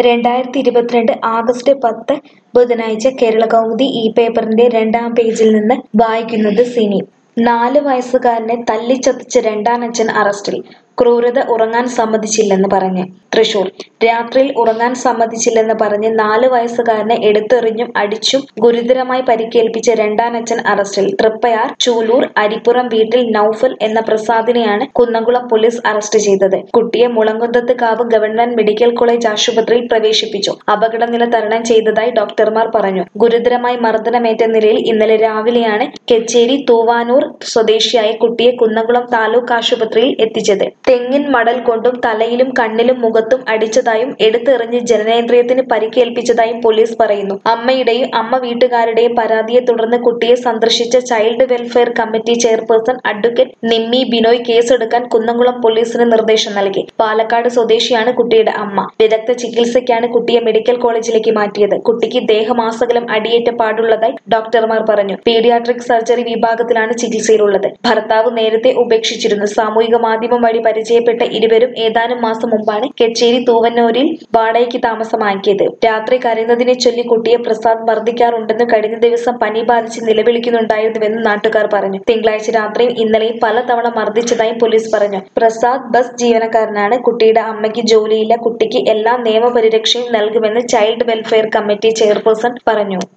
രണ്ടായിരത്തി ഇരുപത്തിരണ്ട് ആഗസ്റ്റ് പത്ത് ബുധനാഴ്ച കേരളകൗമുദി ഈ പേപ്പറിന്റെ രണ്ടാം പേജിൽ നിന്ന് വായിക്കുന്നത് സിനി നാല് വയസ്സുകാരനെ തല്ലിച്ചതച്ച് രണ്ടാനച്ഛൻ അറസ്റ്റിൽ ക്രൂരത ഉറങ്ങാൻ സമ്മതിച്ചില്ലെന്ന് പറഞ്ഞ് തൃശൂർ രാത്രിയിൽ ഉറങ്ങാൻ സമ്മതിച്ചില്ലെന്ന് പറഞ്ഞ് നാല് വയസ്സുകാരനെ എടുത്തെറിഞ്ഞും അടിച്ചും ഗുരുതരമായി പരിക്കേൽപ്പിച്ച രണ്ടാനച്ഛൻ അറസ്റ്റിൽ തൃപ്പയാർ ചൂലൂർ അരിപ്പുറം വീട്ടിൽ നൌഫൽ എന്ന പ്രസാദിനെയാണ് കുന്നംകുളം പോലീസ് അറസ്റ്റ് ചെയ്തത് കുട്ടിയെ Mulankunnathukavu government medical college ആശുപത്രിയിൽ പ്രവേശിപ്പിച്ചു അപകടനില തരണം ചെയ്തതായി ഡോക്ടർമാർ പറഞ്ഞു ഗുരുതരമായി മർദ്ദനമേറ്റ നിലയിൽ ഇന്നലെ രാവിലെയാണ് കെച്ചേരി തൂവാനൂർ സ്വദേശിയായ കുട്ടിയെ കുന്നംകുളം താലൂക്ക് ആശുപത്രിയിൽ എത്തിച്ചത് തെങ്ങിൻ മടൽ കൊണ്ടും തലയിലും കണ്ണിലും മുഖത്തും അടിച്ചതായും എടുത്തെറിഞ്ഞ് ജനനേന്ദ്രിയത്തിന് പരിക്കേൽപ്പിച്ചതായും പോലീസ് പറയുന്നു അമ്മയുടെയും അമ്മ വീട്ടുകാരുടെയും പരാതിയെ തുടർന്ന് കുട്ടിയെ സന്ദർശിച്ച child welfare committee chairperson advocate Nimmi Binoy കേസെടുക്കാൻ കുന്നംകുളം പോലീസിന് നിർദ്ദേശം നൽകി പാലക്കാട് സ്വദേശിയാണ് കുട്ടിയുടെ അമ്മ വിദഗ്ധ ചികിത്സയ്ക്കാണ് കുട്ടിയെ മെഡിക്കൽ കോളേജിലേക്ക് മാറ്റിയത് കുട്ടിക്ക് ദേഹമാസകലം അടിയേറ്റ പാടുള്ളതായി ഡോക്ടർമാർ പറഞ്ഞു പീഡിയാട്രിക് സർജറി വിഭാഗത്തിലാണ് ചികിത്സയിലുള്ളത് ഭർത്താവ് നേരത്തെ ഉപേക്ഷിച്ചിരുന്നു സാമൂഹിക മാധ്യമം വഴി പരിചയപ്പെട്ട ഇരുവരും ഏതാനും മാസം മുമ്പാണ് കെച്ചേരി തൂവന്നൂരിൽ വാടകയ്ക്ക് താമസമാക്കിയത് രാത്രി കരയുന്നതിനെ ചൊല്ലി കുട്ടിയെ പ്രസാദ് മർദ്ദിക്കാറുണ്ടെന്ന് കഴിഞ്ഞ ദിവസം പനി ബാധിച്ച് നിലവിളിക്കുന്നുണ്ടായിരുന്നുവെന്ന് നാട്ടുകാർ പറഞ്ഞു തിങ്കളാഴ്ച രാത്രിയും ഇന്നലെയും പലതവണ മർദ്ദിച്ചതായും പോലീസ് പറഞ്ഞു പ്രസാദ് ബസ് ജീവനക്കാരനാണ് കുട്ടിയുടെ അമ്മയ്ക്ക് ജോലിയില്ല കുട്ടിക്ക് എല്ലാ നിയമപരിരക്ഷയും നൽകുമെന്ന് ചൈൽഡ് വെൽഫെയർ കമ്മിറ്റി ചെയർപേഴ്സൺ പറഞ്ഞു